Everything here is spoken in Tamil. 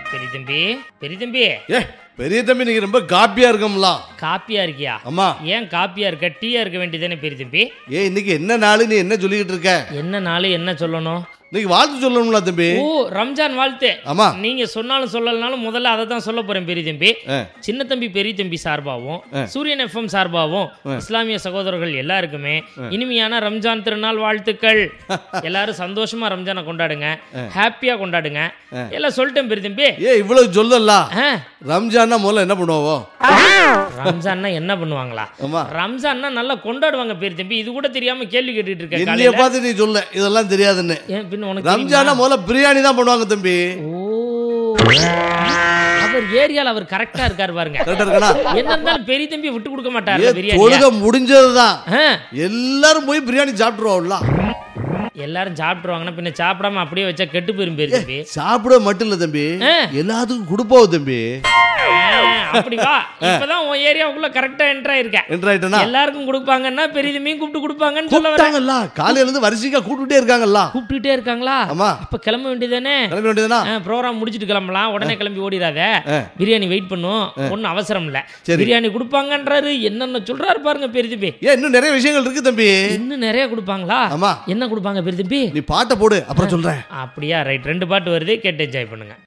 பெரிய தம்பி பெரிய தம்பி ஏ பெரிய தம்பி நீங்க ரொம்ப காப்பியா இருக்கம்ல காப்பியா இருக்கியா அம்மா ஏன் காப்பியா இருக்க டீயா இருக்க வேண்டியதானே பெரிய தம்பி ஏ இன்னைக்கு என்ன நாள் நீ என்ன சொல்லிக்கிட்டு இருக்க என்ன நாள் என்ன சொல்லணும் இன்னைக்கு வாழ்த்து சொல்லணும்ல தம்பி ஓ ரம்ஜான் வாழ்த்து ஆமா நீங்க சொன்னாலும் சொல்லலனாலும் முதல்ல அதை தான் சொல்ல போறேன் பெரிய தம்பி ஆ. சின்ன தம்பி பெரிய தம்பி சார்பாகவும் சூரியன் எஃப்எம் சார்பாகவும் இஸ்லாமிய சகோதரர்கள் எல்லாருக்குமே இனிமையான ரம்ஜான் திருநாள் வாழ்த்துக்கள் எல்லாரும் சந்தோஷமா ரம்ஜானை கொண்டாடுங்க ஹாப்பியா கொண்டாடுங்க எல்லாம் சொல்லிட்டேன் பெரிய தம்பி ஏ இவ்வளவு சொல்லல ஆ, ரம்ஜான்னா முதல்ல என்ன பண்ணுவோம் ரம்ஜான்னா என்ன பண்ணுவாங்களா ஆமா ரம்ஜான்னா நல்லா கொண்டாடுவாங்க பெரிய தம்பி இது கூட தெரியாம கேள்வி கேட்டுட்டு இருக்க என்னைய காலையில பார்த்து நீ சொல்ல இதெல்லாம் தெரியாதுன்னு ஏன் பின்ன உனக்கு ரம்ஜானா முதல்ல பிரியாணி தான் பண்ணுவாங்க தம்பி ஓ அவர் ஏரியால அவர் கரெக்டா இருக்காரு பாருங்க கரெக்டா இருக்கா என்ன இருந்தாலும் பெரிய தம்பி விட்டு கொடுக்க ஏ மாட்டாரு பிரியாணி தொழுக முடிஞ்சதுதான் எல்லாரும் போய் பிரியாணி சாப்பிட்டுருவோம்ல எல்லாரும் சாப்பிட்டுருவாங்கன்னா பின்ன சாப்பிடாம அப்படியே வச்சா கெட்டு போயிரும் பெரிய தம்பி சாப்பிட மட்டும் இல்ல தம்பி ஆ. எல்லாத்துக்கும் கொடுப்போம் தம்பி ஆ, அப்படி வா இப்பதான் உன் ஏரியாவுக்குள்ள கரெக்டா என்டர் ஆயிருக்க என்றாயிட்டனா எல்லாருக்கும் கொடுப்பாங்கன்னா பெரிய தம்பியும் கூப்பிட்டு கொடுப்பாங்கன்னு சொல்ல வரேன் கூப்பிட்டாங்கல்ல காலையில இருந்து வரிசைக்கா கூப்பிட்டுட்டே இருக்காங்கல்ல கூப்பிட்டுட்டே இருக்காங்களா ஆமா அப்ப கிளம்ப வேண்டியதானே கிளம்ப வேண்டியதுனா ப்ரோக்ராம் முடிச்சிட்டு கிளம்பலாம் உடனே கிளம்பி ஓடிடாத பிரியாணி வெயிட் பண்ணும் ஒன்றும் அவசரம் இல்ல சரி. பிரியாணி கொடுப்பாங்கன்றாரு என்னென்ன சொல்றாரு பாருங்க பெரிய தம்பி ஏன் இன்னும் நிறைய விஷயங்கள் இருக்கு தம்பி இன்னும் நிறைய கொடுப்பாங்களா ஆமா என்ன கொடுப்பாங்க பெரிய தம்பி நீ பாட்டை போடு அப்புறம் சொல்றேன் அப்படியா ரைட் ரெண்டு பாட்டு வருது கேட்டு என்ஜாய் பண்ணுங்க